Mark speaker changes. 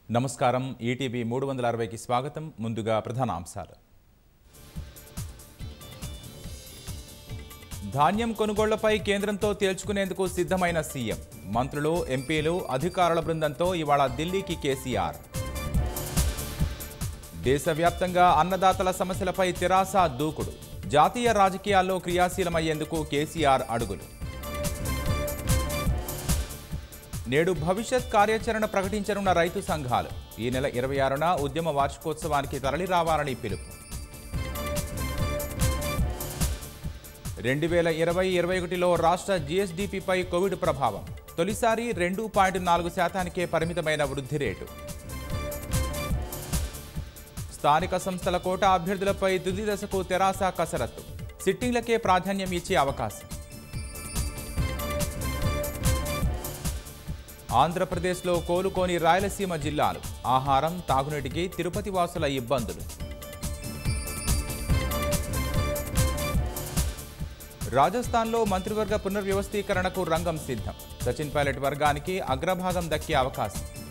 Speaker 1: నమస్కారం ఈటీవీ మూడు వందల అరవైకి స్వాగతం ముందుగా ప్రధాన అంశాలు ధాన్యం కొనుగోళ్లపై కేంద్రంతో తేల్చుకునేందుకు సిద్ధమైన సీఎం మంత్రులు ఎంపీలు అధికారుల బృందంతో ఇవాళ ఢిల్లీకి కేసీఆర్ దేశవ్యాప్తంగా అన్నదాతల సమస్యలపై తెరాస దూకుడు జాతీయ రాజకీయాల్లో క్రియాశీలమయ్యేందుకు కేసీఆర్ అడుగులు నేడు భవిష్యత్ కార్యాచరణ ప్రకటించనున్న రైతు సంఘాలు ఈ నెల ఇరవై ఆరున ఉద్యమ వార్షికోత్సవానికి తరలి రావాలని పిలుపు రెండు వేల ఇరవై ఇరవై ఒకటిలో రాష్ట్ర జీఎస్డీపీపై కోవిడ్ ప్రభావం తొలిసారి రెండు పాయింట్ నాలుగు శాతానికే పరిమితమైన వృద్ధి రేటు స్థానిక సంస్థల కోటా అభ్యర్థులపై తుది దశకు తెరాస కసరత్తు సిట్టింగ్లకే ప్రాధాన్యం ఇచ్చే అవకాశం ఆంధ్రప్రదేశ్లో కోలుకోని రాయలసీమ జిల్లాలు ఆహారం తాగునీటికి తిరుపతి వాసుల ఇబ్బందులు రాజస్థాన్లో మంత్రివర్గ పునర్వ్యవస్థీకరణకు రంగం సిద్ధం సచిన్ పైలట్ వర్గానికి అగ్రభాగం దక్కే అవకాశం